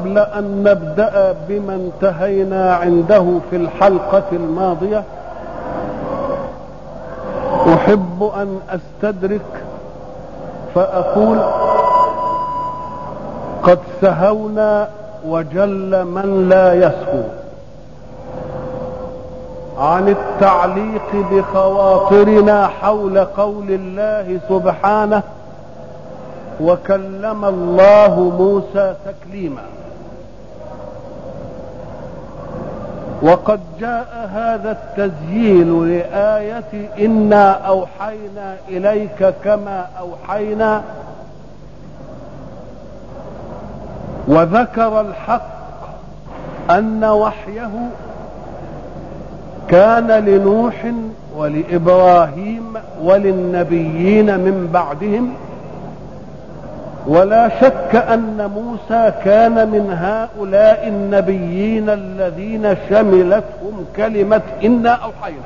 قبل ان نبدا بما انتهينا عنده في الحلقه الماضيه احب ان استدرك فاقول قد سهونا وجل من لا يسهو عن التعليق بخواطرنا حول قول الله سبحانه وكلم الله موسى تكليما وقد جاء هذا التسجيل لآية إنا أوحينا إليك كما أوحينا وذكر الحق أن وحيه كان لنوح ولإبراهيم وللنبيين من بعدهم ولا شك ان موسى كان من هؤلاء النبيين الذين شملتهم كلمه انا اوحينا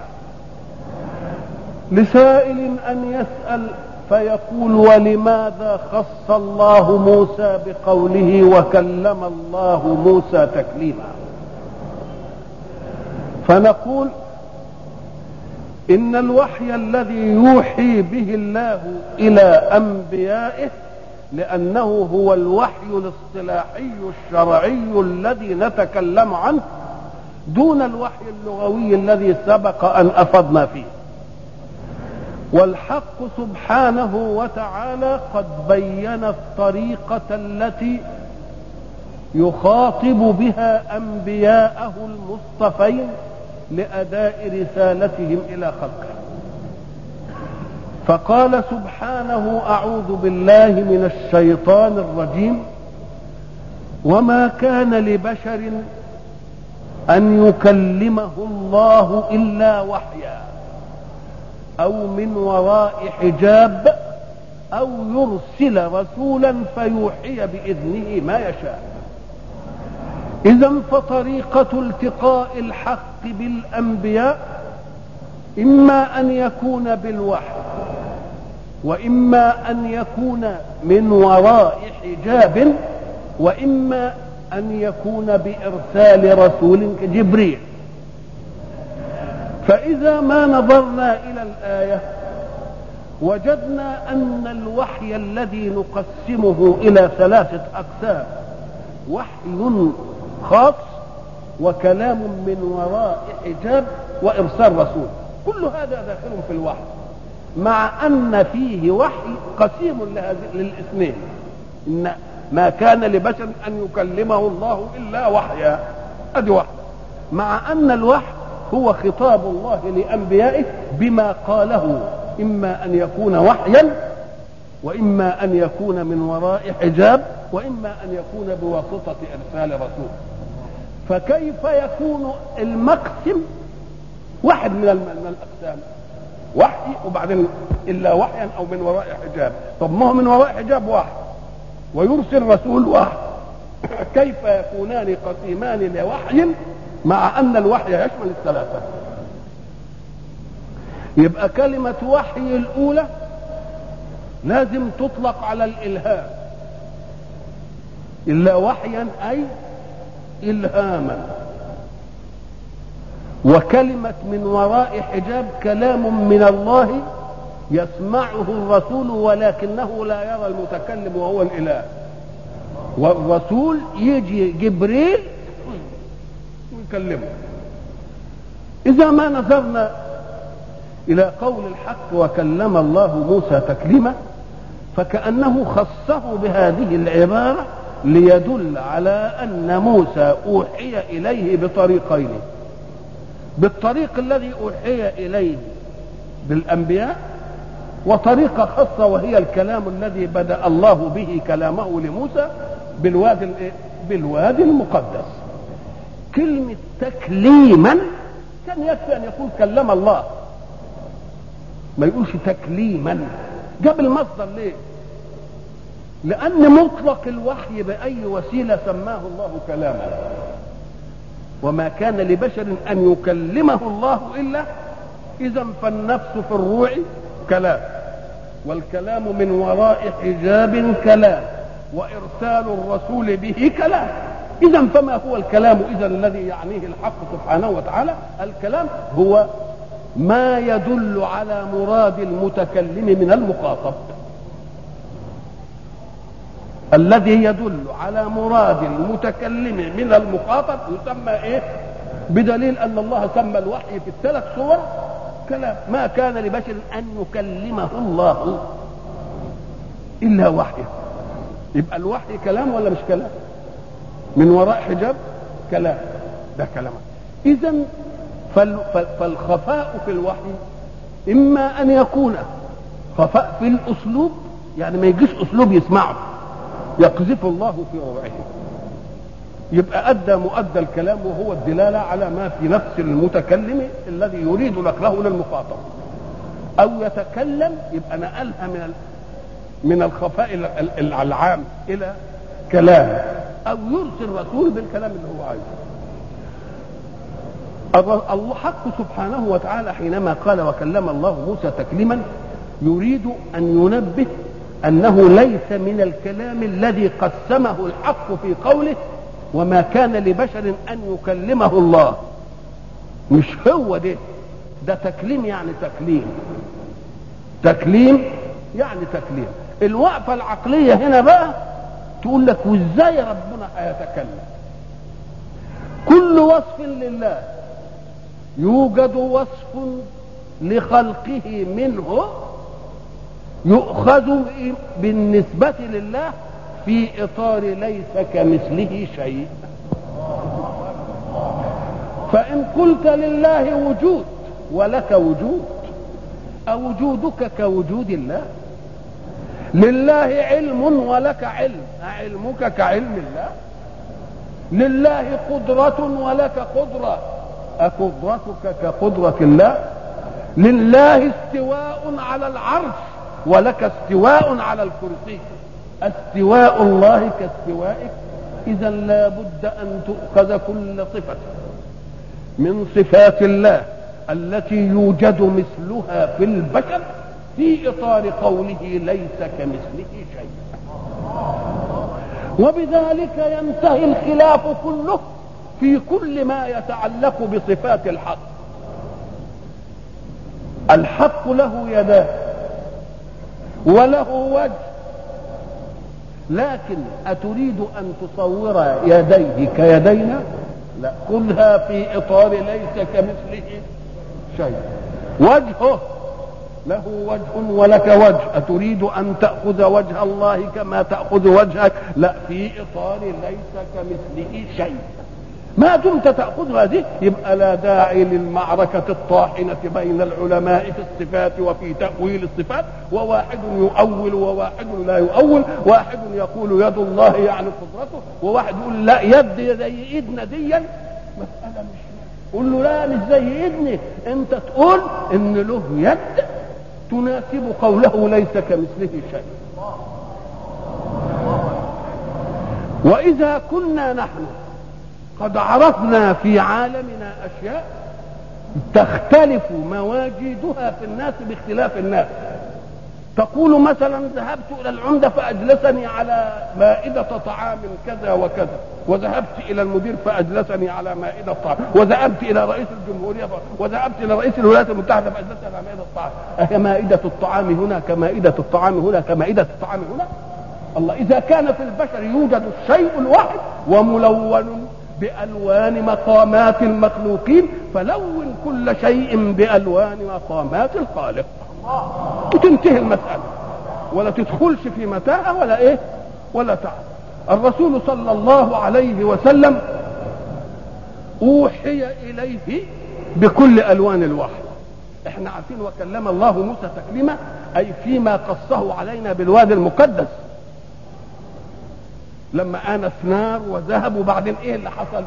لسائل ان يسال فيقول ولماذا خص الله موسى بقوله وكلم الله موسى تكليما فنقول ان الوحي الذي يوحي به الله الى انبيائه لأنه هو الوحي الاصطلاحي الشرعي الذي نتكلم عنه دون الوحي اللغوي الذي سبق أن أفضنا فيه والحق سبحانه وتعالى قد بين الطريقة التي يخاطب بها أنبياءه المصطفين لأداء رسالتهم إلى خلقه فقال سبحانه اعوذ بالله من الشيطان الرجيم وما كان لبشر ان يكلمه الله الا وحيا او من وراء حجاب او يرسل رسولا فيوحي باذنه ما يشاء اذا فطريقه التقاء الحق بالانبياء اما ان يكون بالوحي واما ان يكون من وراء حجاب واما ان يكون بارسال رسول كجبريل فاذا ما نظرنا الى الايه وجدنا ان الوحي الذي نقسمه الى ثلاثه اقسام وحي خاص وكلام من وراء حجاب وارسال رسول كل هذا داخل في الوحي مع ان فيه وحي قسيم للاثنين ان ما كان لبشر ان يكلمه الله الا وحيا ادي واحده مع ان الوحي هو خطاب الله لانبيائه بما قاله اما ان يكون وحيا واما ان يكون من وراء حجاب واما ان يكون بواسطه ارسال رسول فكيف يكون المقسم واحد من الاقسام وحي وبعدين الا وحيا او من وراء حجاب طب ما هو من وراء حجاب واحد ويرسل رسول واحد كيف يكونان قسيمان لوحي مع ان الوحي يشمل الثلاثه يبقى كلمه وحي الاولى لازم تطلق على الالهام الا وحيا اي الهاما وكلمة من وراء حجاب كلام من الله يسمعه الرسول ولكنه لا يرى المتكلم وهو الإله والرسول يجي جبريل ويكلمه إذا ما نظرنا إلى قول الحق وكلم الله موسى تكليما فكأنه خصه بهذه العبارة ليدل على أن موسى أوحي إليه بطريقين بالطريق الذي أوحي إليه بالأنبياء وطريقة خاصة وهي الكلام الذي بدأ الله به كلامه لموسى بالوادي بالوادي المقدس كلمة تكليما كان يكفي أن يقول كلم الله ما يقولش تكليما جاب المصدر ليه لأن مطلق الوحي بأي وسيلة سماه الله كلاما وما كان لبشر ان يكلمه الله الا اذا فالنفس في الروع كلام والكلام من وراء حجاب كلام وارسال الرسول به كلام اذا فما هو الكلام اذا الذي يعنيه الحق سبحانه وتعالى الكلام هو ما يدل على مراد المتكلم من المخاطب الذي يدل على مراد المتكلم من المخاطب يسمى ايه بدليل ان الله سمى الوحي في الثلاث صور كلام ما كان لبشر ان يكلمه الله الا وحيه يبقى الوحي كلام ولا مش كلام من وراء حجاب كلام ده كلام اذا فالخفاء في الوحي اما ان يكون خفاء في الاسلوب يعني ما يجيش اسلوب يسمعه يقذف الله في روعه يبقى ادى مؤدى الكلام وهو الدلاله على ما في نفس المتكلم الذي يريد نقله للمخاطب او يتكلم يبقى نقلها من من الخفاء العام الى كلام او يرسل رسول بالكلام اللي هو عايزه الله حق سبحانه وتعالى حينما قال وكلم الله موسى تكليما يريد ان ينبه انه ليس من الكلام الذي قسمه الحق في قوله وما كان لبشر ان يكلمه الله مش هو ده ده تكليم يعني تكليم تكليم يعني تكليم الوقفه العقليه هنا بقى تقول لك وازاي ربنا هيتكلم كل وصف لله يوجد وصف لخلقه منه يؤخذ بالنسبة لله في إطار ليس كمثله شيء فإن قلت لله وجود ولك وجود أوجودك كوجود الله لله علم ولك علم أعلمك كعلم الله لله قدرة ولك قدرة أقدرتك كقدرة الله لله استواء على العرش ولك استواء على الكرسي استواء الله كاستوائك اذا لا بد ان تؤخذ كل صفه من صفات الله التي يوجد مثلها في البشر في اطار قوله ليس كمثله شيء وبذلك ينتهي الخلاف كله في كل ما يتعلق بصفات الحق الحق له يدان وله وجه لكن أتريد أن تصور يديه كيدينا لا خذها في إطار ليس كمثله شيء وجهه له وجه ولك وجه أتريد أن تأخذ وجه الله كما تأخذ وجهك لا في إطار ليس كمثله شيء ما دمت تأخذ هذه يبقى لا داعي للمعركة الطاحنة بين العلماء في الصفات وفي تأويل الصفات وواحد يؤول وواحد لا يؤول واحد يقول يد الله يعني قدرته وواحد يقول لا يد زي ايدنا دي مسألة مش قول له لا مش زي ايدني انت تقول ان له يد تناسب قوله ليس كمثله شيء واذا كنا نحن قد عرفنا في عالمنا اشياء تختلف مواجيدها في الناس باختلاف الناس تقول مثلا ذهبت الى العمده فاجلسني على مائده طعام كذا وكذا وذهبت الى المدير فاجلسني على مائده طعام وذهبت الى رئيس الجمهوريه ف... وذهبت الى رئيس الولايات المتحده فاجلسني على مائده الطعام اهي مائده الطعام هنا كمائده الطعام هنا كمائده الطعام هنا الله اذا كان في البشر يوجد الشيء الواحد وملون بألوان مقامات المخلوقين فلون كل شيء بألوان مقامات الخالق وتنتهي المسألة ولا تدخلش في متاهة ولا ايه ولا تعب الرسول صلى الله عليه وسلم أوحي إليه بكل ألوان الوحي احنا عارفين وكلم الله موسى تكليما أي فيما قصه علينا بالوادي المقدس لما آنس نار وذهب وبعدين ايه اللي حصل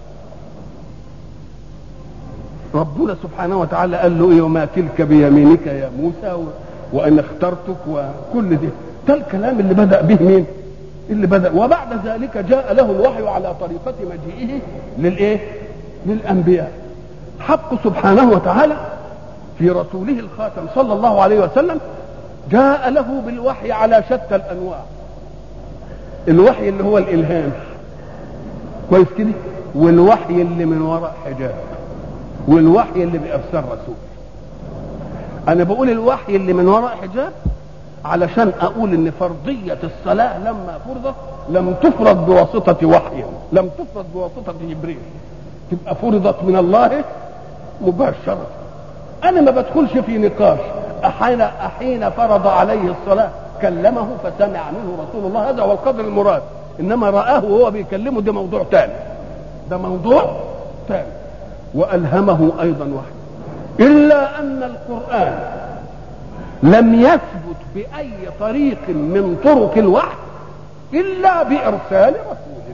ربنا سبحانه وتعالى قال له ايه وما تلك بيمينك يا موسى و... وان اخترتك وكل ده ده الكلام اللي بدا به مين اللي بدا وبعد ذلك جاء له الوحي على طريقه مجيئه للايه للانبياء حق سبحانه وتعالى في رسوله الخاتم صلى الله عليه وسلم جاء له بالوحي على شتى الانواع الوحي اللي هو الالهام كويس كده والوحي اللي من وراء حجاب والوحي اللي بإرسال رسول أنا بقول الوحي اللي من وراء حجاب علشان أقول إن فرضية الصلاة لما فرضت لم تفرض بواسطة وحي لم تفرض بواسطة جبريل تبقى فرضت من الله مباشرة أنا ما بدخلش في نقاش أحين أحين فرض عليه الصلاة كلمه فسمع منه رسول الله هذا هو القدر المراد إنما رآه وهو بيكلمه ده موضوع تاني ده موضوع تاني وألهمه أيضا وحي إلا أن القرآن لم يثبت بأي طريق من طرق الوحي إلا بإرسال رسول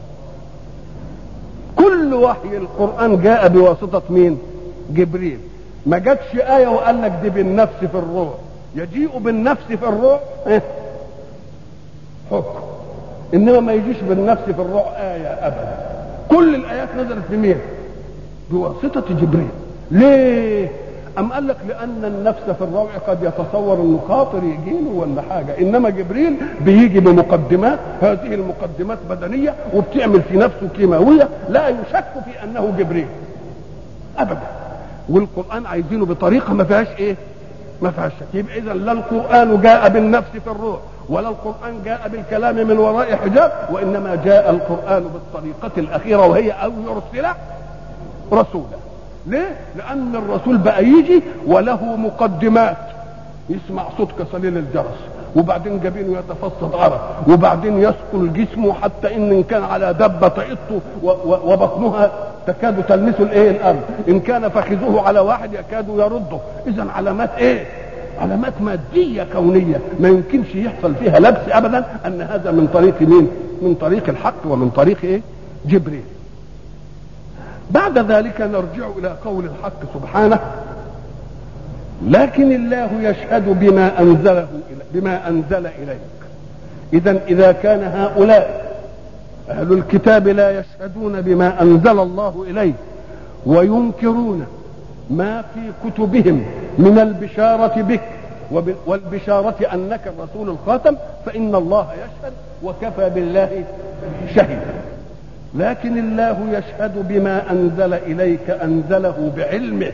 كل وحي القرآن جاء بواسطة مين؟ جبريل ما جاتش آية وقال لك دي بالنفس في الروح يجيء بالنفس في الروح إيه؟ حكم إنما ما يجيش بالنفس في الروح آية أبدا كل الآيات نزلت بمين؟ بواسطة جبريل ليه؟ أم قال لك لأن النفس في الروع قد يتصور أنه خاطر يجيله ولا حاجة إنما جبريل بيجي بمقدمات هذه المقدمات بدنية وبتعمل في نفسه كيماوية لا يشك في أنه جبريل أبدا والقرآن عايزينه بطريقة ما فيهاش إيه؟ ما فيهاش شك يبقى إذا لا القرآن جاء بالنفس في الروح ولا القرآن جاء بالكلام من وراء حجاب وإنما جاء القرآن بالطريقة الأخيرة وهي أو يرسل رسولا ليه؟ لأن الرسول بقى يجي وله مقدمات يسمع صوت كصليل الجرس وبعدين جبينه يتفصد عرق وبعدين يثقل جسمه حتى ان كان على دبه طئته وبطنها تكاد تلمس الايه الارض ان كان فخذه على واحد يكاد يرده اذا علامات ايه علامات ماديه كونيه ما يمكنش يحصل فيها لبس ابدا ان هذا من طريق مين من طريق الحق ومن طريق ايه جبريل بعد ذلك نرجع الى قول الحق سبحانه لكن الله يشهد بما انزله بما انزل اليك اذا اذا كان هؤلاء اهل الكتاب لا يشهدون بما انزل الله اليك وينكرون ما في كتبهم من البشاره بك والبشاره انك الرسول الخاتم فان الله يشهد وكفى بالله شهيدا لكن الله يشهد بما انزل اليك انزله بعلمه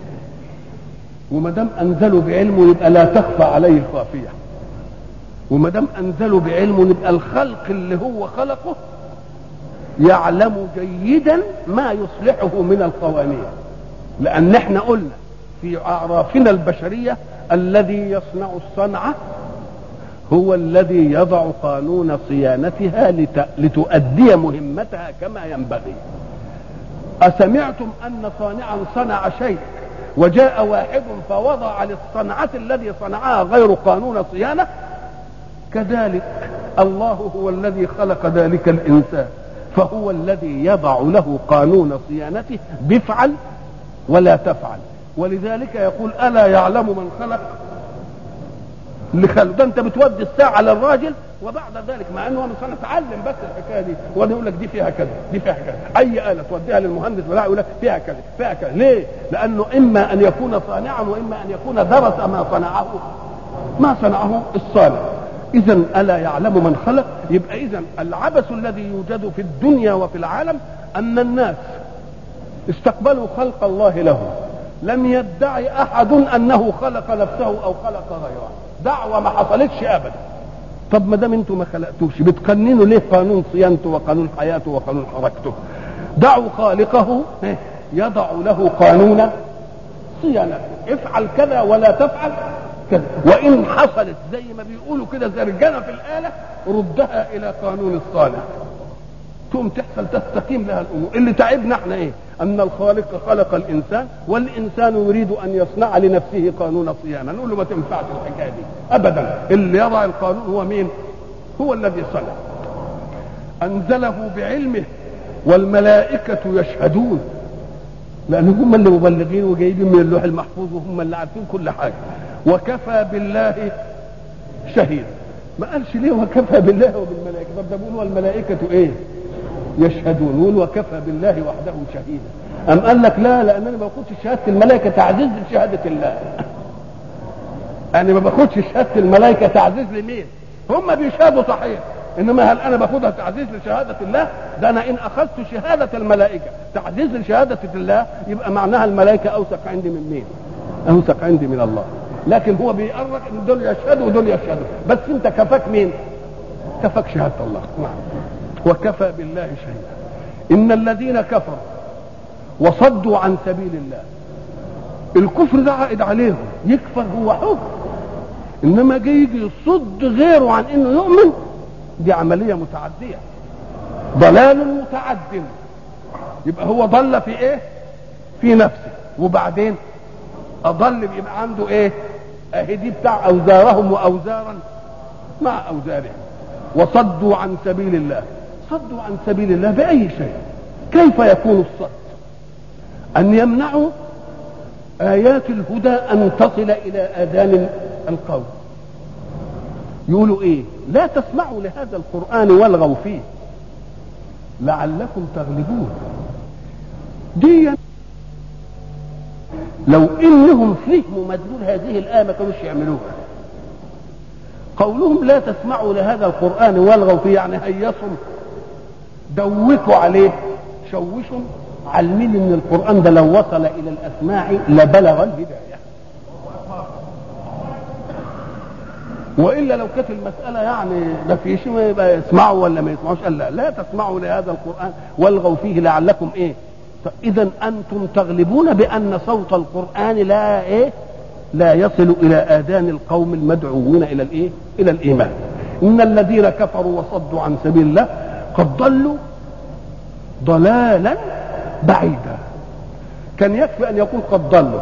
وما دام انزله بعلمه يبقى لا تخفى عليه خافيه وما دام انزله بعلمه يبقى الخلق اللي هو خلقه يعلم جيدا ما يصلحه من القوانين لان احنا قلنا في اعرافنا البشريه الذي يصنع الصنعه هو الذي يضع قانون صيانتها لت... لتؤدي مهمتها كما ينبغي أسمعتم أن صانعا صنع شيء وجاء واحد فوضع للصنعة الذي صنعها غير قانون صيانة كذلك الله هو الذي خلق ذلك الإنسان فهو الذي يضع له قانون صيانته بفعل ولا تفعل ولذلك يقول ألا يعلم من خلق اللي خلق ده انت بتودي الساعه للراجل وبعد ذلك مع انه مش هنتعلم بس الحكايه دي وده يقول لك دي فيها كذا دي فيها كذا اي اله توديها للمهندس بتاعه يقول لك فيها كذا فيها كذا ليه؟ لانه اما ان يكون صانعا واما ان يكون درس ما صنعه ما صنعه الصانع اذا الا يعلم من خلق يبقى اذا العبث الذي يوجد في الدنيا وفي العالم ان الناس استقبلوا خلق الله له لم يدعي احد انه خلق نفسه او خلق غيره دعوه ما حصلتش ابدا طب ما دام انتم ما خلقتوش بتقننوا ليه قانون صيانته وقانون حياته وقانون حركته دعوا خالقه يضع له قانون صيانته افعل كذا ولا تفعل كذا وان حصلت زي ما بيقولوا كده زرجنه في الاله ردها الى قانون الصانع تقوم تحصل تستقيم لها الامور اللي تعبنا احنا ايه ان الخالق خلق الانسان والانسان يريد ان يصنع لنفسه قانون صيانه نقول له ما تنفعش الحكايه دي ابدا اللي يضع القانون هو مين هو الذي صنع انزله بعلمه والملائكه يشهدون لان هم اللي مبلغين وجايبين من اللوح المحفوظ وهم اللي عارفين كل حاجه وكفى بالله شهيدا ما قالش ليه وكفى بالله وبالملائكه طب ده بيقول والملائكه ايه يشهدون يقول وكفى بالله وحده شهيدا أم قال لك لا لأن أنا ما باخدش شهادة الملائكة تعزيز لشهادة الله أنا ما باخدش شهادة الملائكة تعزيز لمين هم بيشهدوا صحيح انما هل انا باخدها تعزيز لشهاده الله ده انا ان اخذت شهاده الملائكه تعزيز لشهاده الله يبقى معناها الملائكه اوثق عندي من مين اوثق عندي من الله لكن هو بيقرر ان دول يشهدوا ودول يشهدوا بس انت كفاك مين كفاك شهاده الله نعم وكفى بالله شهيدا ان الذين كفروا وصدوا عن سبيل الله الكفر ده عائد عليهم يكفر هو حكم انما جاي يجي يصد غيره عن انه يؤمن دي عمليه متعديه ضلال متعد يبقى هو ضل في ايه في نفسه وبعدين اضل يبقى عنده ايه اهي دي بتاع اوزارهم واوزارا مع اوزارهم وصدوا عن سبيل الله صدوا عن سبيل الله باي شيء كيف يكون الصد ان يمنعوا ايات الهدى ان تصل الى اذان القوم يقولوا ايه لا تسمعوا لهذا القران والغوا فيه لعلكم تغلبون دي لو انهم فهموا مدلول هذه الايه ما كانوش يعملوها قولهم لا تسمعوا لهذا القران والغوا فيه يعني هيصوا دوكوا عليه شوشوا علمين ان القران ده لو وصل الى الاسماع لبلغ الهدايه والا لو كانت المساله يعني ما فيش ما يبقى يسمعوا ولا ما يسمعوش قال لا لا تسمعوا لهذا القران والغوا فيه لعلكم ايه اذا انتم تغلبون بان صوت القران لا ايه لا يصل الى اذان القوم المدعوين الى الايه الى الايمان ان الذين كفروا وصدوا عن سبيل الله قد ضلوا ضلالا بعيدا كان يكفي ان يقول قد ضلوا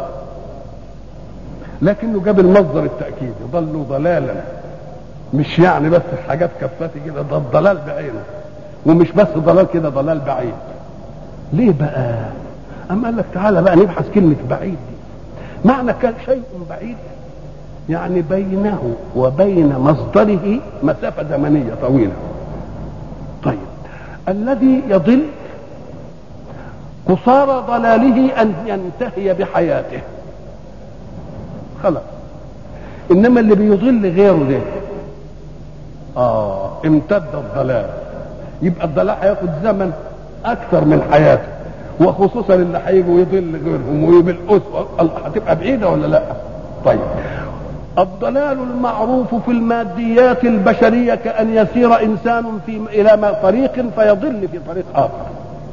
لكنه جاب المصدر التاكيد ضلوا ضلالا مش يعني بس حاجات كفتي كده ده الضلال بعينه ومش بس ضلال كده ضلال بعيد ليه بقى اما قال لك تعالى بقى نبحث كلمه بعيد دي معنى كان شيء بعيد يعني بينه وبين مصدره مسافه زمنيه طويله طيب الذي يضل قصارى ضلاله ان ينتهي بحياته خلاص انما اللي بيضل غيره ده اه امتد الضلال يبقى الضلال هياخد زمن اكثر من حياته وخصوصا اللي هيجوا يضل غيرهم ويبقى هتبقى بعيده ولا لا طيب الضلال المعروف في الماديات البشريه كان يسير انسان في الى ما طريق فيضل في طريق اخر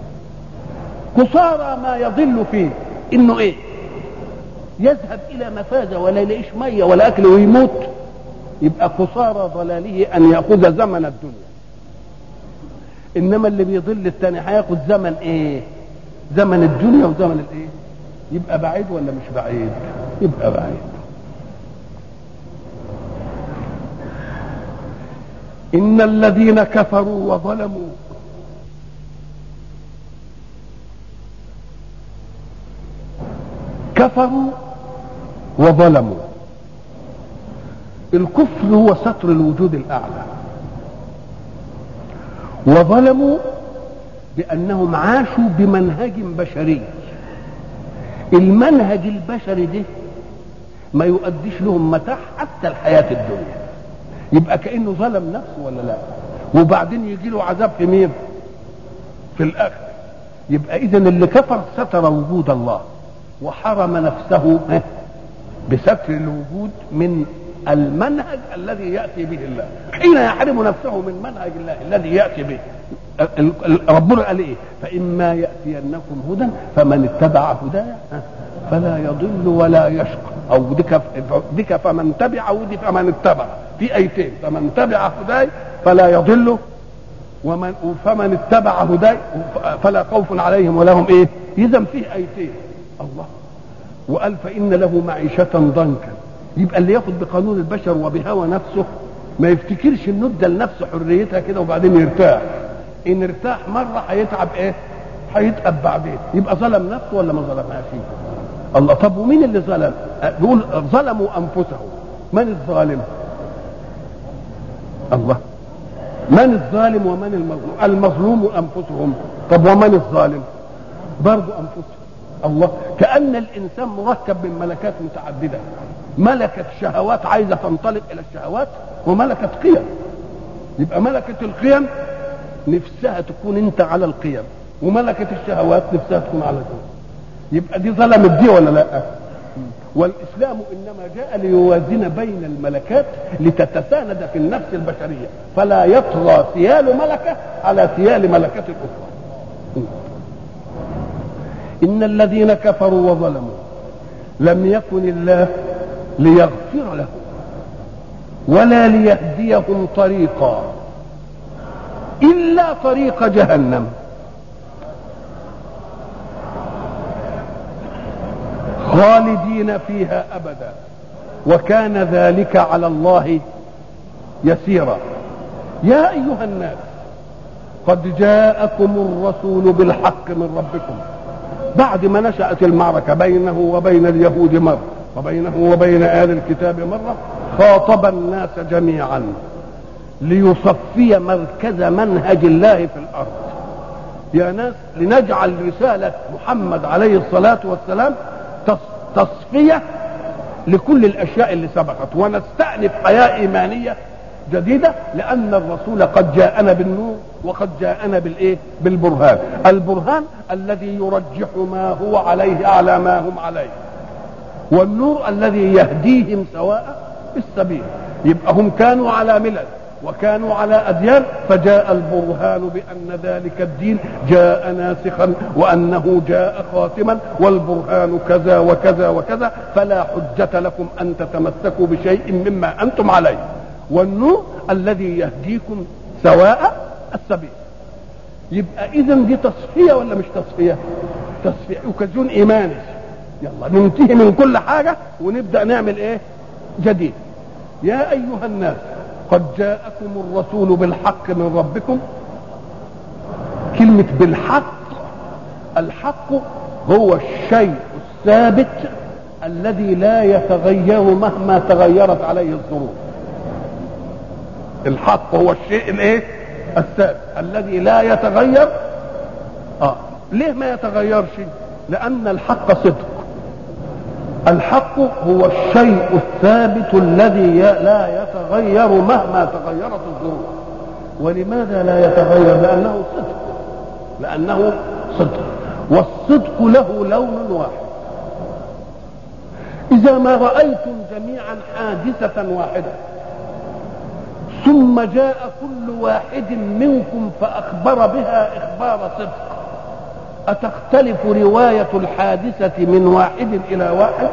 قصارى ما يضل فيه انه ايه يذهب الى مفازه ولا يلاقيش ميه ولا اكل ويموت يبقى قصارى ضلاله ان ياخذ زمن الدنيا انما اللي بيضل الثاني هياخد زمن ايه زمن الدنيا وزمن الايه يبقى بعيد ولا مش بعيد يبقى بعيد ان الذين كفروا وظلموا كفروا وظلموا الكفر هو ستر الوجود الاعلى وظلموا بانهم عاشوا بمنهج بشري المنهج البشري ده ما يؤديش لهم متاع حتى الحياه الدنيا يبقى كانه ظلم نفسه ولا لا وبعدين يجي له عذاب في مين في الاخر يبقى اذا اللي كفر ستر وجود الله وحرم نفسه بستر الوجود من المنهج الذي ياتي به الله حين يحرم نفسه من منهج الله الذي ياتي به ربنا قال ايه فاما ياتينكم هدى فمن اتبع هدايا فلا يضل ولا يشقى او ديك ديك فمن تبع ودي فمن اتبع في ايتين فمن تبع هداي فلا يضل ومن فمن اتبع هداي فلا خوف عليهم ولا هم ايه اذا فيه ايتين الله وقال فان له معيشه ضنكا يبقى اللي ياخد بقانون البشر وبهوى نفسه ما يفتكرش انه ادى لنفسه حريتها كده وبعدين يرتاح ان ارتاح مره هيتعب ايه هيتعب بعدين يبقى ظلم نفسه ولا ما ظلمهاش الله طب ومين اللي ظلم بيقول ظلموا انفسهم من الظالم الله من الظالم ومن المظلوم المظلوم انفسهم طب ومن الظالم برضو انفسهم الله كان الانسان مركب من ملكات متعدده ملكه شهوات عايزه تنطلق الى الشهوات وملكه قيم يبقى ملكة القيم نفسها تكون انت على القيم وملكة الشهوات نفسها تكون على القيم يبقى دي ظلمت دي ولا لا والاسلام انما جاء ليوازن بين الملكات لتتساند في النفس البشريه فلا يطغى سيال ملكه على سيال ملكه اخرى ان الذين كفروا وظلموا لم يكن الله ليغفر لهم ولا ليهديهم طريقا الا طريق جهنم خالدين فيها ابدا وكان ذلك على الله يسيرا يا ايها الناس قد جاءكم الرسول بالحق من ربكم بعد ما نشأت المعركة بينه وبين اليهود مرة وبينه وبين آل الكتاب مرة خاطب الناس جميعا ليصفي مركز منهج الله في الأرض يا ناس لنجعل رسالة محمد عليه الصلاة والسلام تصفية لكل الأشياء اللي سبقت ونستأنف حياة إيمانية جديدة لأن الرسول قد جاءنا بالنور وقد جاءنا بالإيه؟ بالبرهان البرهان الذي يرجح ما هو عليه على ما هم عليه والنور الذي يهديهم سواء السبيل يبقى هم كانوا على ملل وكانوا على أديان فجاء البرهان بأن ذلك الدين جاء ناسخا وأنه جاء خاتما والبرهان كذا وكذا وكذا فلا حجة لكم أن تتمسكوا بشيء مما أنتم عليه والنور الذي يهديكم سواء السبيل يبقى اذا دي تصفيه ولا مش تصفيه تصفيه اوكازيون ايماني يلا ننتهي من كل حاجه ونبدا نعمل ايه جديد يا ايها الناس قد جاءكم الرسول بالحق من ربكم كلمه بالحق الحق هو الشيء الثابت الذي لا يتغير مهما تغيرت عليه الظروف الحق هو الشيء الايه الثابت الذي لا يتغير اه ليه ما يتغيرش لان الحق صدق الحق هو الشيء الثابت الذي لا يتغير مهما تغيرت الظروف ولماذا لا يتغير لانه صدق لانه صدق والصدق له لون واحد اذا ما رايتم جميعا حادثه واحده ثم جاء كل واحد منكم فأخبر بها إخبار صدق أتختلف رواية الحادثة من واحد إلى واحد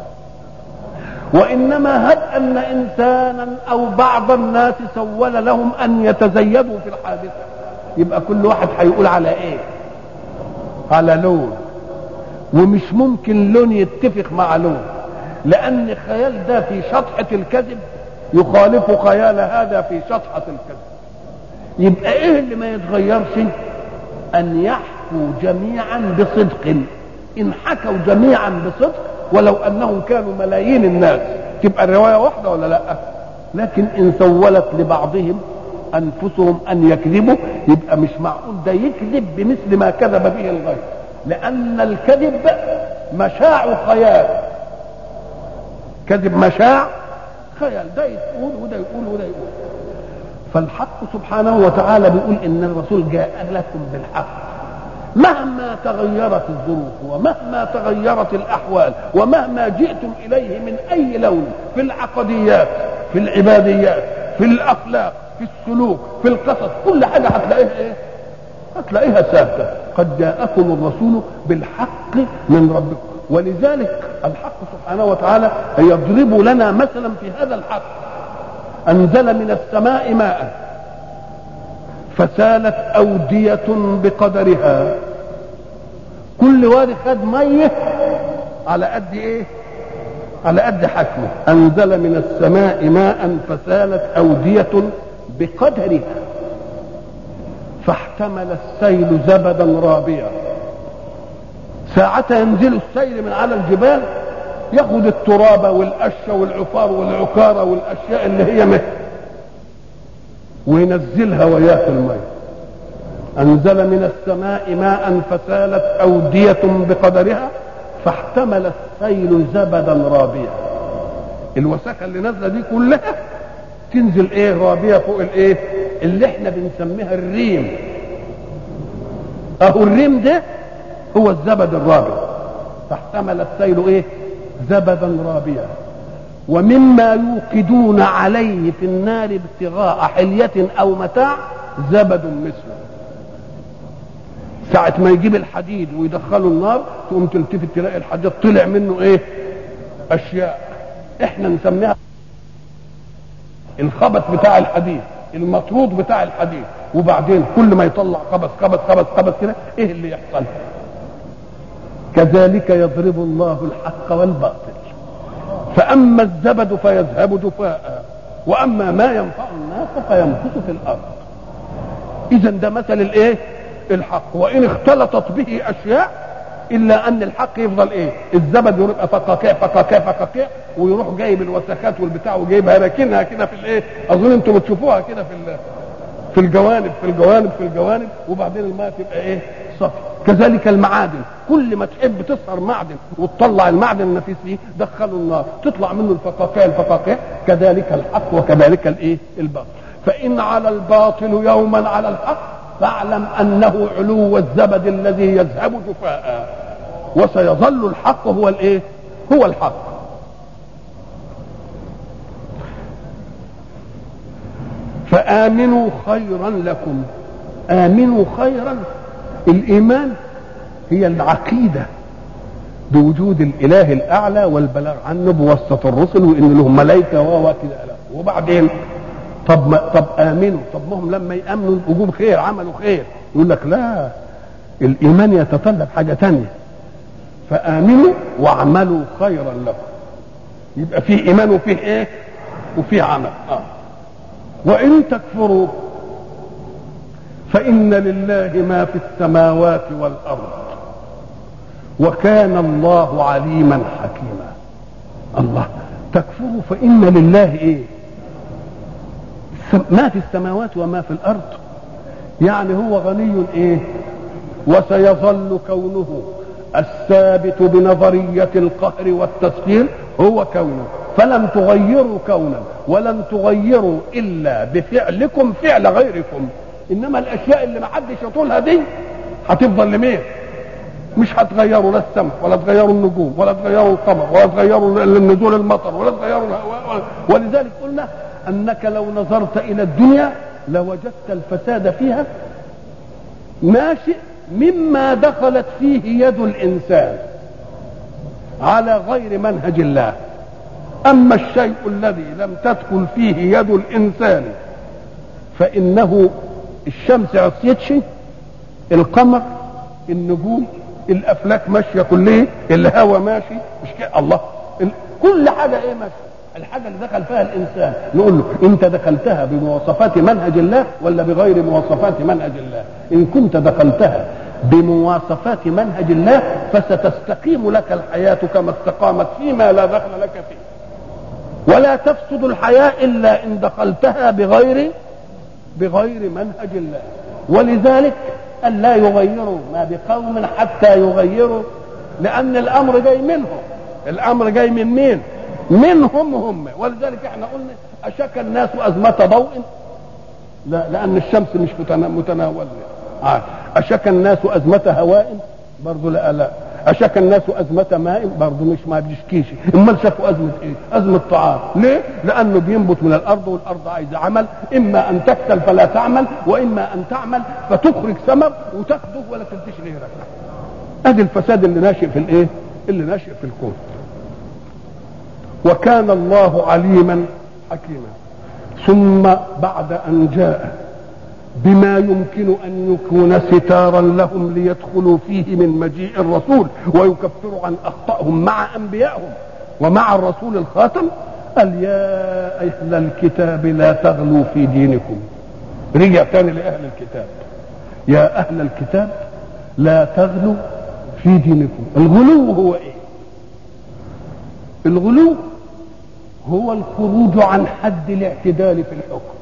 وإنما هب أن إنسانا أو بعض الناس سول لهم أن يتزيدوا في الحادثة يبقى كل واحد هيقول على إيه على لون ومش ممكن لون يتفق مع لون لأن الخيال ده في شطحة الكذب يخالف خيال هذا في شطحة الكذب يبقى ايه اللي ما يتغيرش ان يحكوا جميعا بصدق ان حكوا جميعا بصدق ولو انهم كانوا ملايين الناس تبقى الرواية واحدة ولا لا لكن ان سولت لبعضهم انفسهم ان يكذبوا يبقى مش معقول ده يكذب بمثل ما كذب به الغير لان الكذب مشاع خيال كذب مشاع خيال ده يقول وده يقول وده يقول فالحق سبحانه وتعالى بيقول ان الرسول جاء لكم بالحق مهما تغيرت الظروف ومهما تغيرت الاحوال ومهما جئتم اليه من اي لون في العقديات في العباديات في الاخلاق في السلوك في القصص كل حاجه هتلاقيها ايه هتلاقيها ثابته قد جاءكم الرسول بالحق من ربكم ولذلك الحق سبحانه وتعالى يضرب لنا مثلا في هذا الحق انزل من السماء ماء فسالت اوديه بقدرها كل وادي خد ميه على قد ايه على قد حجمه انزل من السماء ماء فسالت اوديه بقدرها فاحتمل السيل زبدا رابيا ساعتها ينزل السيل من على الجبال ياخد التراب والقشه والعفار والعكاره والاشياء اللي هي مه وينزلها وياه في الميه انزل من السماء ماء فسالت اوديه بقدرها فاحتمل السيل زبدا رابيا الوساخه اللي نازله دي كلها تنزل ايه رابيه فوق الايه اللي احنا بنسميها الريم اهو الريم ده هو الزبد الرابي فاحتمل السيل ايه زبدا رابيا ومما يوقدون عليه في النار ابتغاء حلية او متاع زبد مثله ساعة ما يجيب الحديد ويدخله النار تقوم تلتفت تلاقي الحديد طلع منه ايه اشياء احنا نسميها الخبط بتاع الحديد المطرود بتاع الحديد وبعدين كل ما يطلع خبط خبط خبط خبط كده ايه اللي يحصل كذلك يضرب الله الحق والباطل فاما الزبد فيذهب جفاء واما ما ينفع الناس فيمكث في الارض اذا ده مثل الايه الحق وان اختلطت به اشياء الا ان الحق يفضل ايه الزبد يبقى فقاقيع فقاقيع فقاقيع ويروح جايب الوسخات والبتاع وجايبها راكنها كده في الايه اظن انتم بتشوفوها كده في في الجوانب في الجوانب في الجوانب وبعدين الماء تبقى ايه صفي كذلك المعادن كل ما تحب تسهر معدن وتطلع المعدن النفيس فيه دخله النار تطلع منه الفقاقيع الفقاقيع كذلك الحق وكذلك الايه الباطل فان على الباطل يوما على الحق فاعلم انه علو الزبد الذي يذهب جفاء وسيظل الحق هو الايه هو الحق فامنوا خيرا لكم امنوا خيرا الايمان هي العقيده بوجود الاله الاعلى والبلاغ عنه بواسطه الرسل وان لهم ملائكه و كده وبعدين طب ما طب امنوا طب ما هم لما يامنوا وجوب خير عملوا خير يقول لك لا الايمان يتطلب حاجه تانية فامنوا واعملوا خيرا لكم يبقى في ايمان وفيه ايه وفيه عمل اه وان تكفروا فان لله ما في السماوات والارض وكان الله عليما حكيما الله تكفروا فان لله ايه ما في السماوات وما في الارض يعني هو غني ايه وسيظل كونه الثابت بنظرية القهر والتسخير هو كونه فلن تغيروا كونا ولن تغيروا الا بفعلكم فعل غيركم انما الاشياء اللي ما حدش يطولها دي هتفضل لمين مش هتغيروا لا السماء ولا تغيروا النجوم ولا تغيروا القمر ولا تغيروا نزول المطر ولا تغيروا الهواء ولذلك قلنا انك لو نظرت الى الدنيا لوجدت الفساد فيها ناشئ مما دخلت فيه يد الانسان على غير منهج الله اما الشيء الذي لم تدخل فيه يد الانسان فانه الشمس عصيتش القمر النجوم الافلاك ماشيه كلها الهواء ماشي مش كده الله كل حاجه ايه ماشيه الحاجة اللي دخل فيها الإنسان نقول له أنت دخلتها بمواصفات منهج الله ولا بغير مواصفات منهج الله إن كنت دخلتها بمواصفات منهج الله فستستقيم لك الحياة كما استقامت فيما لا دخل لك فيه ولا تفسد الحياة إلا إن دخلتها بغير بغير منهج الله ولذلك أن لا يغيروا ما بقوم حتى يغيروا لأن الأمر جاي منهم الأمر جاي من مين؟ منهم هم ولذلك احنا قلنا اشك الناس ازمه ضوء لا لان الشمس مش متناول اشك الناس ازمه هواء برضه لا لا اشك الناس ازمه ماء برضه مش ما بيشكيش امال شافوا ازمه ايه ازمه طعام ليه لانه بينبت من الارض والارض عايزه عمل اما ان تكسل فلا تعمل واما ان تعمل فتخرج ثمر وتاخده ولا تنتج غيرك ادي الفساد اللي ناشئ في الايه اللي ناشئ في الكون وكان الله عليما حكيما ثم بعد ان جاء بما يمكن ان يكون ستارا لهم ليدخلوا فيه من مجيء الرسول ويكفروا عن اخطائهم مع انبيائهم ومع الرسول الخاتم قال يا اهل الكتاب لا تغلوا في دينكم رجع تاني لاهل الكتاب يا اهل الكتاب لا تغلوا في دينكم الغلو هو ايه الغلو هو الخروج عن حد الاعتدال في الحكم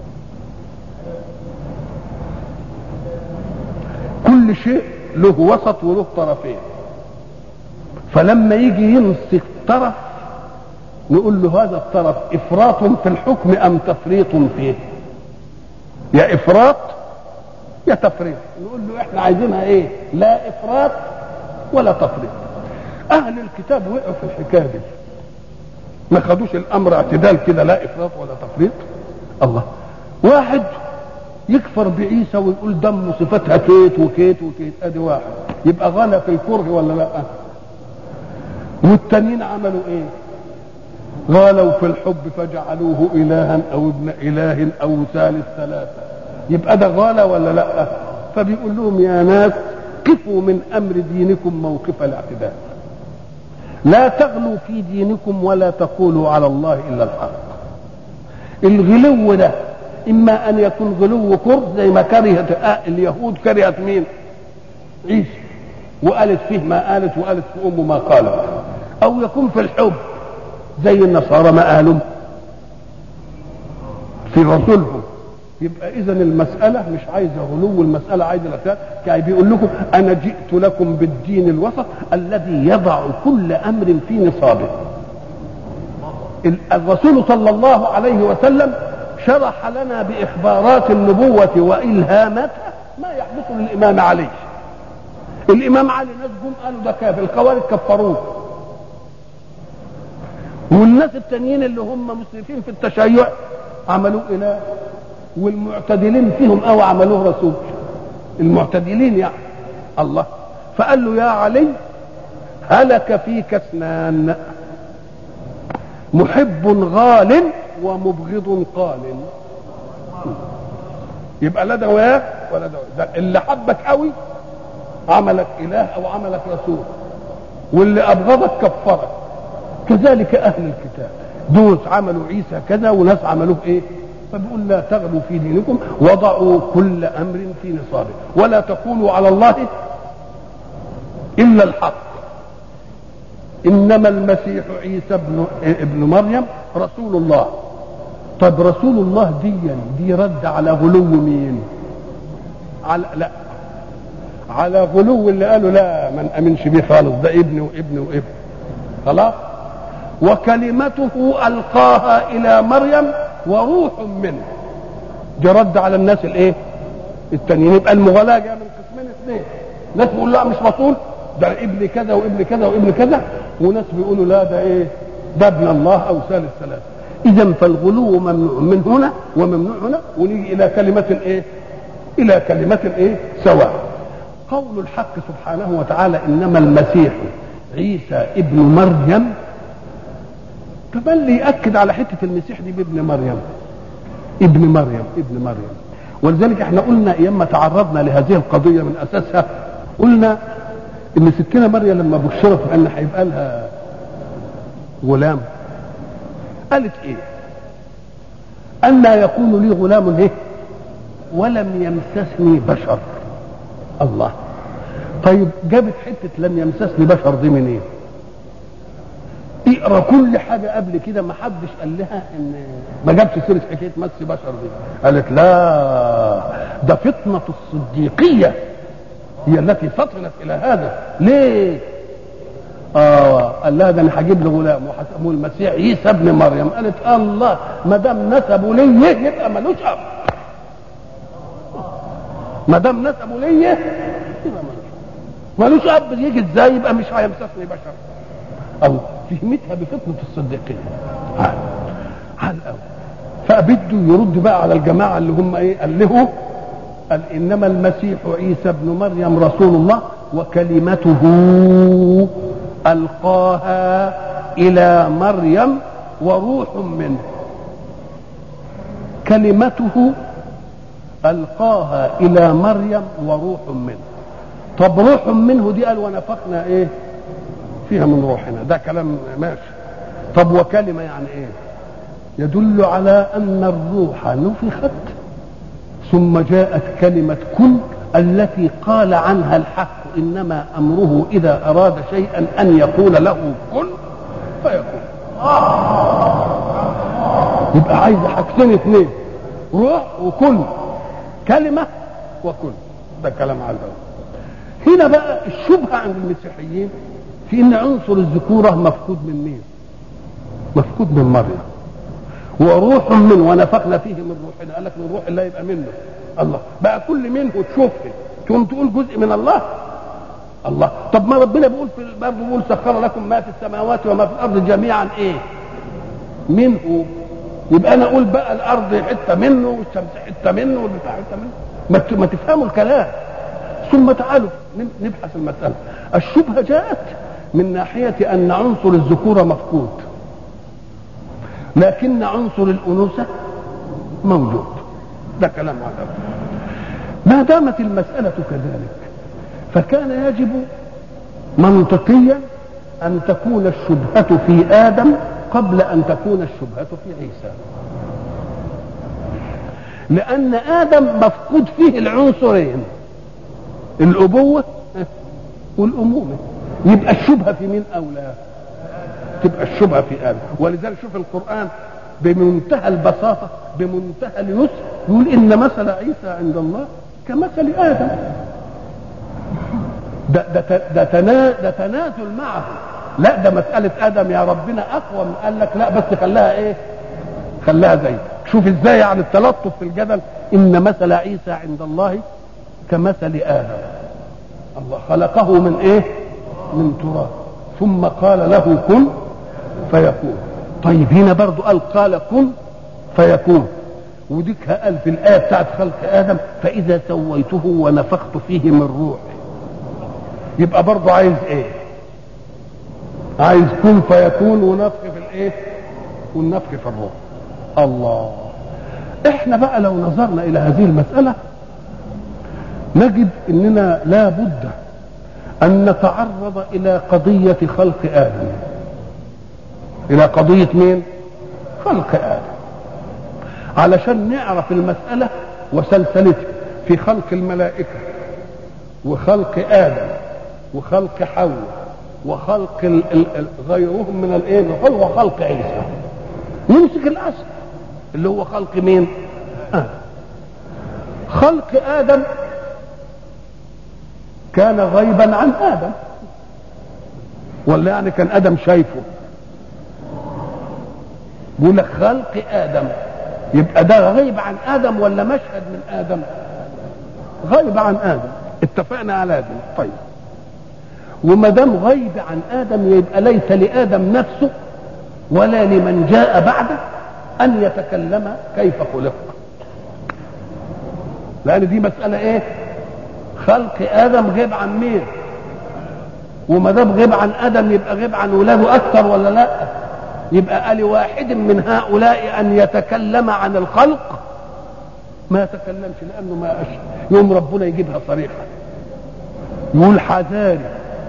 كل شيء له وسط وله طرفين فلما يجي يمسك طرف نقول له هذا الطرف افراط في الحكم ام تفريط فيه يا افراط يا تفريط نقول له احنا عايزينها ايه لا افراط ولا تفريط اهل الكتاب وقعوا في الحكايه دي ما خدوش الامر اعتدال كده لا افراط ولا تفريط الله واحد يكفر بعيسى ويقول دم صفتها كيت وكيت وكيت ادي واحد يبقى غنى في الكره ولا لا والتانيين عملوا ايه غالوا في الحب فجعلوه الها او ابن اله او ثالث ثلاثه يبقى ده غالى ولا لا فبيقول لهم يا ناس قفوا من امر دينكم موقف الاعتدال لا تغلوا في دينكم ولا تقولوا على الله الا الحق الغلو ده اما ان يكون غلو كره زي ما كرهت اليهود كرهت مين عيسى وقالت فيه ما قالت وقالت في امه ما قالت او يكون في الحب زي النصارى ما قالوا في رسولهم يبقى اذا المساله مش عايزه غلو المساله عايزه الاشياء يعني بيقول لكم انا جئت لكم بالدين الوسط الذي يضع كل امر في نصابه الرسول صلى الله عليه وسلم شرح لنا باخبارات النبوه والهاماتها ما يحدث للامام علي الامام علي ناس جم قالوا ده كافر الخوارج كفروه والناس التانيين اللي هم مسرفين في التشيع عملوه اله والمعتدلين فيهم او عملوه رسول المعتدلين يعني الله فقال له يا علي هلك فيك اثنان محب غال ومبغض قال يبقى لا ده وياه ولا ده ده اللي حبك قوي عملك اله او عملك رسول واللي ابغضك كفرك كذلك اهل الكتاب دول عملوا عيسى كذا وناس عملوه ايه فبيقول لا تغلوا في دينكم وضعوا كل امر في نصابه ولا تقولوا على الله الا الحق انما المسيح عيسى ابن ابن مريم رسول الله طب رسول الله دي دي رد على غلو مين على لا على غلو اللي قالوا لا ما نامنش بيه خالص ده ابن وابن وابن خلاص وكلمته القاها الى مريم وروح منه دي رد على الناس الايه التانيين يبقى المغالاه جايه من قسمين اثنين ناس بيقول لا مش رسول ده ابن كذا وابن كذا وابن كذا وناس بيقولوا لا ده ايه ده ابن الله او ثالث ثلاثه اذا فالغلو ممنوع من هنا وممنوع هنا ونيجي الى كلمه ايه الى كلمه ايه سواء قول الحق سبحانه وتعالى انما المسيح عيسى ابن مريم كمان اللي ياكد على حته المسيح دي بابن مريم ابن مريم ابن مريم ولذلك احنا قلنا ايام ما تعرضنا لهذه القضيه من اساسها قلنا ان ستنا مريم لما بشرت بان هيبقى لها غلام قالت ايه أن يكون لي غلام ايه ولم يمسسني بشر الله طيب جابت حته لم يمسسني بشر دي منين اقرا كل حاجه قبل كده ما حدش قال لها ان ما جابش سيره حكايه مس بشر دي قالت لا ده فطنه الصديقيه هي التي فطنت الى هذا ليه اه قال لها ده انا هجيب له غلام وهسموه المسيح عيسى ابن مريم قالت الله ما دام نسبه ليه يبقى ملوش اب ما دام نسبه ليه يبقى ملوش ملوش اب يجي ازاي يبقى مش هيمسسني بشر او فهمتها بفطنه الصديقيه عال عال قوي فبده يرد بقى على الجماعه اللي هم ايه قال له قال انما المسيح عيسى ابن مريم رسول الله وكلمته القاها الى مريم وروح منه كلمته القاها الى مريم وروح منه طب روح منه دي قال ونفخنا ايه فيها من روحنا ده كلام ماشي طب وكلمه يعني ايه يدل على ان الروح نفخت ثم جاءت كلمه كن التي قال عنها الحق انما امره اذا اراد شيئا ان يقول له كن فيكون يبقى عايز حاجتين اثنين روح وكن كلمه وكن ده كلام على الأول. هنا بقى الشبهه عند المسيحيين في ان عنصر الذكوره مفقود من مين؟ مفقود من مريم وروح منه ونفخنا فيه من روحنا قال لك من روح الله يبقى منه الله بقى كل منه تشوفه تقوم تقول جزء من الله الله طب ما ربنا بيقول في برضه بيقول سخر لكم ما في السماوات وما في الارض جميعا ايه منه يبقى انا اقول بقى الارض حته منه والشمس حته منه والبتاع حته منه ما ت- ما تفهموا الكلام ثم تعالوا ن- نبحث المساله الشبهه جاءت من ناحيه ان عنصر الذكوره مفقود لكن عنصر الانوثه موجود ده كلام هذا ما دامت المساله كذلك فكان يجب منطقيا ان تكون الشبهه في ادم قبل ان تكون الشبهه في عيسى لان ادم مفقود فيه العنصرين الابوه والامومه يبقى الشبهه في مين اولى تبقى الشبهه في ادم ولذلك شوف القران بمنتهى البساطه بمنتهى اليسر يقول ان مثل عيسى عند الله كمثل ادم ده ده ده, تنا ده تنازل معه لا ده مسألة آدم يا ربنا أقوى من قال لك لا بس خلاها إيه؟ خلاها زي شوف إزاي يعني التلطف في الجدل إن مثل عيسى عند الله كمثل آدم الله خلقه من إيه؟ من تراب ثم قال له كن فيكون طيب هنا برضو قال قال كن فيكون وديك قال في الآية بتاعت خلق آدم فإذا سويته ونفخت فيه من روحي يبقى برضه عايز ايه عايز كن فيكون ونفخ في الايه والنفخ في الروح الله احنا بقى لو نظرنا الى هذه المسألة نجد اننا لا بد ان نتعرض الى قضية خلق ادم الى قضية مين خلق ادم علشان نعرف المسألة وسلسلتها في خلق الملائكة وخلق آدم وخلق حواء وخلق ال ال ال غيرهم من الايه وخلق عيسى نمسك الاصل اللي هو خلق مين آدم خلق آدم كان غيبا عن آدم ولا يعني كان آدم شايفه بيقول لك خلق آدم يبقى ده غيب عن آدم ولا مشهد من آدم غيب عن آدم اتفقنا على ذلك طيب وما دام غيب عن ادم يبقى ليس لادم نفسه ولا لمن جاء بعده ان يتكلم كيف خلق لان دي مساله ايه خلق ادم غيب عن مين وما دام غيب عن ادم يبقى غيب عن ولاده اكثر ولا لا يبقى لواحد من هؤلاء ان يتكلم عن الخلق ما يتكلمش لانه ما أشهر يوم ربنا يجيبها صريحه يقول حذاري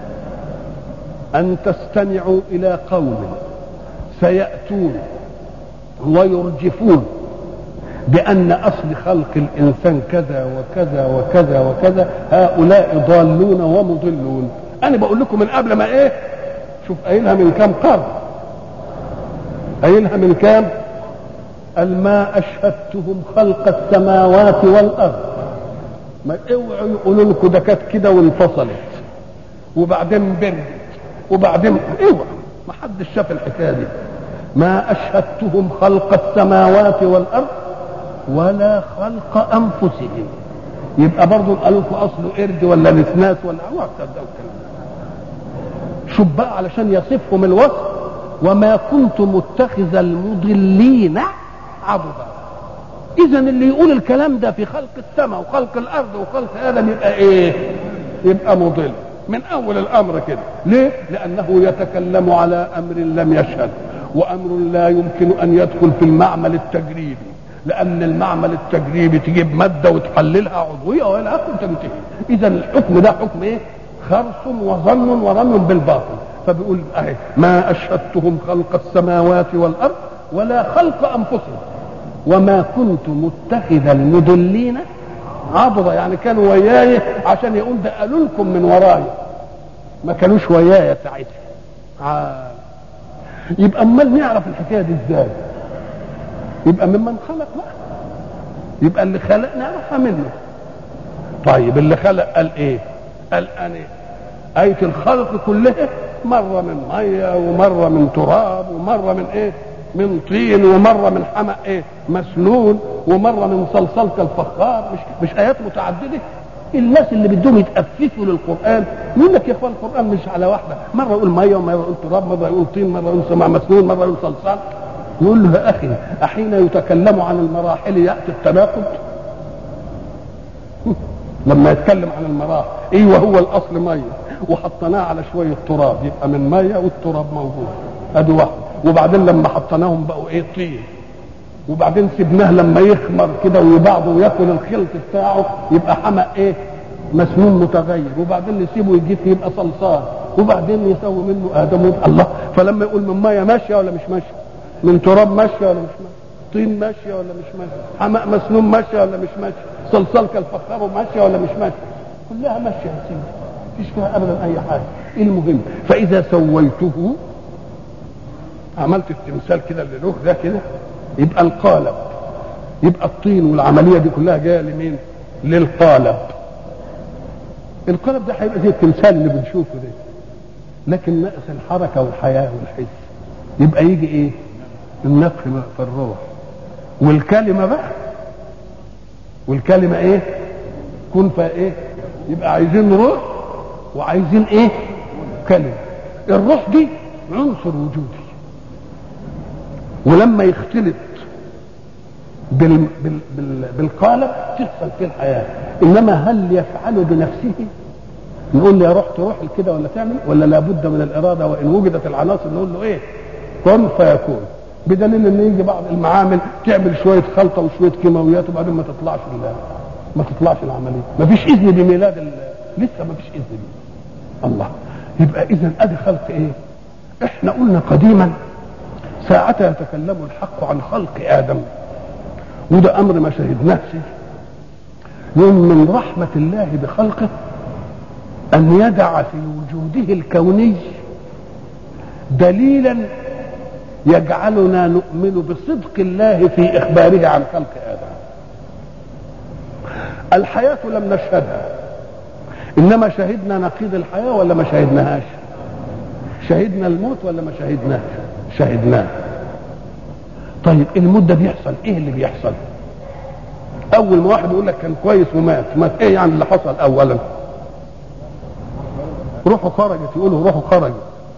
ان تستمعوا الى قوم سياتون ويرجفون بان اصل خلق الانسان كذا وكذا وكذا وكذا هؤلاء ضالون ومضلون انا بقول لكم من قبل ما ايه شوف قايلها من كام قرن قايلها من كام قال ما اشهدتهم خلق السماوات والارض ما اوعوا يقولوا لكم ده كانت كده وانفصلت وبعدين بردت وبعدين اوعوا ما حدش شاف الحكايه دي ما اشهدتهم خلق السماوات والارض ولا خلق انفسهم يبقى برضه قالوا لكم اصله قرد ولا نسناس ولا اوعوا تصدقوا الكلام ده شوف بقى علشان يصفهم الوصف وما كنت متخذ المضلين عضدا اذا اللي يقول الكلام ده في خلق السماء وخلق الارض وخلق ادم يبقى ايه يبقى مضل من اول الامر كده ليه لانه يتكلم على امر لم يشهد وامر لا يمكن ان يدخل في المعمل التجريبي لان المعمل التجريبي تجيب ماده وتحللها عضويه والى اخره تنتهي اذا الحكم ده حكم ايه خرص وظن ورمي بالباطل فبيقول اهي ما اشهدتهم خلق السماوات والارض ولا خلق انفسهم وما كنت متخذ المضلين عضدا يعني كانوا وياي عشان يقول ده قالوا لكم من وراي ما كانوش وياي ساعتها آه. يبقى امال نعرف الحكايه دي ازاي يبقى ممن خلق بقى يبقى اللي خلق نعرفها منه طيب اللي خلق قال ايه قال انا آية الخلق كلها مرة من مية ومرة من تراب ومرة من ايه من طين ومره من حمأ ايه مسنون ومره من صلصال كالفخار مش مش ايات متعدده الناس اللي بدهم يتأففوا للقرآن يقول لك يا اخوان القرآن مش على واحدة مرة يقول مية ومرة يقول تراب مرة يقول طين مرة يقول سماع مسنون مرة يقول صلصال يقول له يا أخي أحين يتكلم عن المراحل يأتي التناقض لما يتكلم عن المراحل ايوه هو الاصل ميه وحطيناه على شويه تراب يبقى من ميه والتراب موجود ادي واحده وبعدين لما حطيناهم بقوا ايه طين وبعدين سيبناه لما يخمر كده ويبعضه وياكل الخلط بتاعه يبقى حمأ ايه مسنون متغير وبعدين نسيبه يجيب يبقى صلصال وبعدين يسوي منه ادم ويبقى الله فلما يقول من ميه ماشيه ولا مش ماشيه من تراب ماشيه ولا مش ماشيه طين ماشيه ولا مش ماشيه حمأ مسنون ماشيه ولا مش ماشيه صلصال كالفخار ماشيه ولا مش ماشيه كلها ماشيه يا سيدي مفيش فيها ابدا اي حاجه المهم فاذا سويته عملت التمثال كده اللي له ده كده يبقى القالب يبقى الطين والعمليه دي كلها جايه لمين؟ للقالب القالب ده هيبقى زي التمثال اللي بنشوفه ده لكن ناقص الحركه والحياه والحس يبقى يجي ايه؟ النفخ في الروح والكلمه بقى والكلمه ايه؟ كن فايه؟ يبقى عايزين روح وعايزين ايه؟ كلمه الروح دي عنصر وجودي ولما يختلط بال بال بال بالقالب تحصل فيه الحياه انما هل يفعل بنفسه نقول له يا روح تروح كده ولا تعمل ولا لابد من الاراده وان وجدت العناصر نقول له ايه كن فيكون بدليل ان يجي بعض المعامل تعمل شويه خلطه وشويه كيماويات وبعدين ما تطلعش ما تطلعش العمليه ما فيش اذن بميلاد ال... لسه ما فيش اذن بيه الله يبقى اذا ادي خلق ايه احنا قلنا قديما ساعتها يتكلم الحق عن خلق ادم وده امر ما شهدناه يوم من رحمه الله بخلقه ان يدع في وجوده الكوني دليلا يجعلنا نؤمن بصدق الله في اخباره عن خلق ادم الحياه لم نشهدها انما شهدنا نقيض الحياه ولا ما شهدناهاش شهدنا الموت ولا ما شهدناش شهدناه طيب الموت ده بيحصل ايه اللي بيحصل اول ما واحد يقول لك كان كويس ومات مات ايه يعني اللي حصل اولا روحه خرجت يقولوا روحه خرجت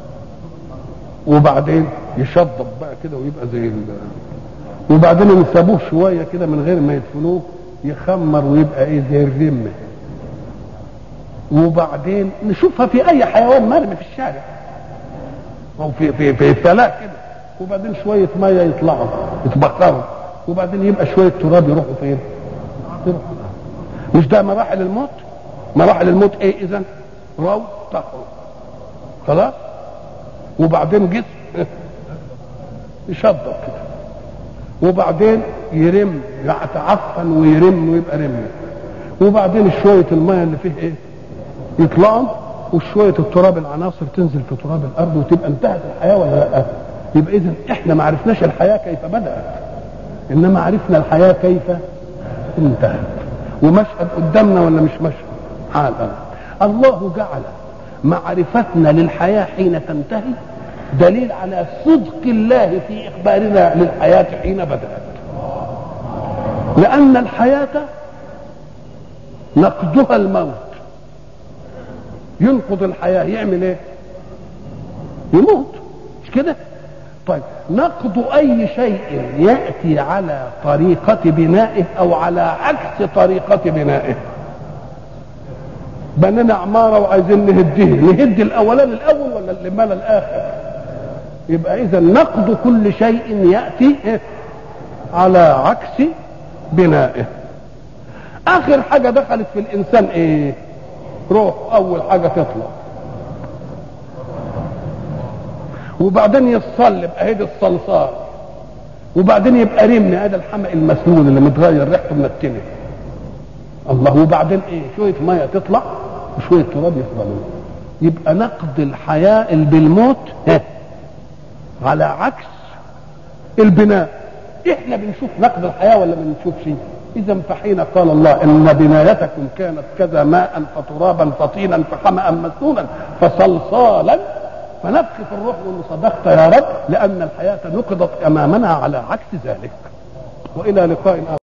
وبعدين يشضب بقى كده ويبقى زي ال... وبعدين يسابوه شويه كده من غير ما يدفنوه يخمر ويبقى ايه زي الرمه وبعدين نشوفها في اي حيوان مرمي في الشارع او في في في الفلاح كده وبعدين شويه ميه يطلعوا يتبخروا وبعدين يبقى شويه تراب يروحوا فين؟ يروحوا مش ده مراحل الموت؟ مراحل الموت ايه اذا؟ رو تخرج خلاص؟ وبعدين جسم يشضب كده وبعدين يرم يتعفن ويرم ويبقى رمه وبعدين شويه الميه اللي فيه ايه؟ يطلعوا وشويه التراب العناصر تنزل في تراب الارض وتبقى انتهت الحياه ولا لا؟ يبقى اذا احنا ما عرفناش الحياه كيف بدات انما عرفنا الحياه كيف انتهت ومشهد قدامنا ولا مش مشهد؟ حال الله جعل معرفتنا للحياه حين تنتهي دليل على صدق الله في اخبارنا للحياه حين بدات لان الحياه نقضها الموت ينقض الحياه يعمل ايه يموت مش كده طيب نقض اي شيء ياتي على طريقه بنائه او على عكس طريقه بنائه بنينا عماره وعايزين نهديه نهد الاولاني الاول ولا اللي مال الاخر يبقى اذا نقض كل شيء ياتي على عكس بنائه اخر حاجه دخلت في الانسان ايه روح اول حاجه تطلع وبعدين يتصلب اهيد الصلصال وبعدين يبقى رمن هذا الحمق المسنون اللي متغير ريحته منتنه الله وبعدين ايه شويه ميه تطلع وشويه تراب يفضلوا يبقى نقد الحياه بالموت على عكس البناء احنا بنشوف نقد الحياه ولا ما بنشوفش اذا فحين قال الله ان بنايتكم كانت كذا ماء فترابا فطينا فحمأ مسنونا فصلصالا فنفخ في الروح ونقول صدقت يا رب لان الحياه نقضت امامنا على عكس ذلك والى لقاء آخر